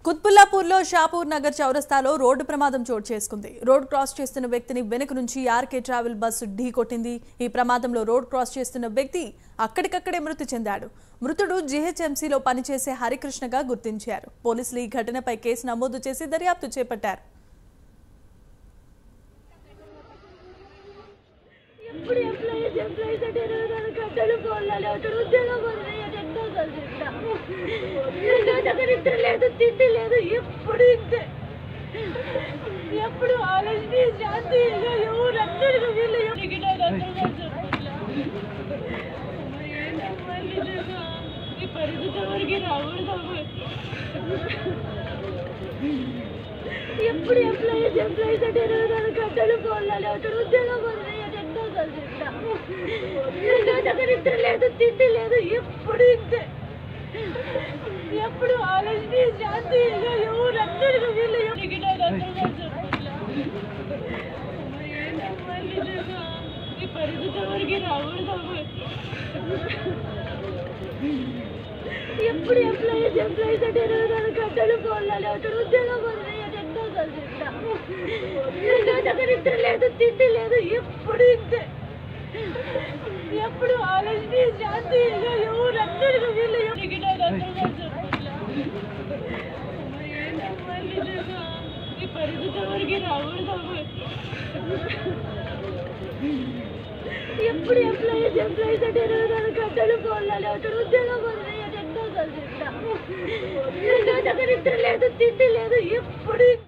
కుత్బుల్లాపూర్లో షాపూర్ నగర్ చౌరస్తాలో రోడ్డు ప్రమాదం చోటు చేసుకుంది రోడ్ క్రాస్ చేస్తున్న వ్యక్తిని వెనుక నుంచి ఆర్కే ట్రావెల్ బస్సు ఢీ కొట్టింది ఈ ప్రమాదంలో రోడ్ క్రాస్ చేస్తున్న వ్యక్తి అక్కడికక్కడే మృతి చెందాడు మృతుడు జీహెచ్ఎంసీలో పనిచేసే హరికృష్ణగా గుర్తించారు పోలీసులు ఈ ఘటనపై కేసు నమోదు చేసి దర్యాప్తు చేపట్టారు ఎప్పుడు ఎంప్లాయీస్ ఎంప్లాయీస్ అంటే ఇరవై నాలుగు గంటలు పోలాలి అక్కడ ఉద్యోగం వదిలేయాలి ఎన్నో కలిసి దగ్గర నిద్ర లేదు తిండి లేదు ఎప్పుడు ఇంతే ఎప్పుడు ఆలోచన శాంతి ఎవరు అందరికీ వీళ్ళు ఎవరికి నాకు అర్థం కాదు చెప్పట్లా. అమ్మ, ఏంటమ్మా నిజంగా? ఈ పరిస్థితి ఎవరికి రాకూడదమ్మా ఎప్పుడు ఎంప్లాయీస్ ఎంప్లాయీస్ అంటే ఇరవై నాలుగు గంటలు పోలాలి అక్కడ ఉద్యోగం వదిలేయాలి ఎన్నో కలిసి దగ్గర నిద్ర లేదు తిండి లేదు ఎప్పుడు ఇంతే ఎప్పుడు ఆలోచన శాంతి ఎవరు అందరికీ వీళ్ళు ఎవరికి నాకు అర్థం కాదు చెప్పట్లా. అమ్మ, ఏంటమ్మా నిజంగా? ఈ పరిస్థితి ఎవరికి రాకూడదమ్మా ఎప్పుడు ఎంప్లాయీస్ ఎంప్లాయీస్ అంటే ఇరవై నాలుగు గంటలు పోలాలి అక్కడ ఉద్యోగం వదిలేయాలి ఎన్నో కలిసి దగ్గర నిద్ర లేదు తిండి లేదు ఎప్పుడు ఇంతే ఎప్పుడు ఆలోచన శాంతి ఎవరు అందరికీ వీళ్ళు ఎవరికి నాకు అర్థం కాదు చెప్పట్లా. అమ్మ, ఏంటమ్మా నిజంగా? ఈ పరిస్థితి ఎవరికి రాకూడదమ్మా ఎప్పుడు ఎంప్లాయీస్ ఎంప్లాయీస్ అంటే ఇరవై నాలుగు గంటలు పోలాలి అక్కడ ఉద్యోగం వదిలేయాలి ఎన్నో కలిసి దగ్గర నిద్ర లేదు తిండి లేదు ఎప్పుడు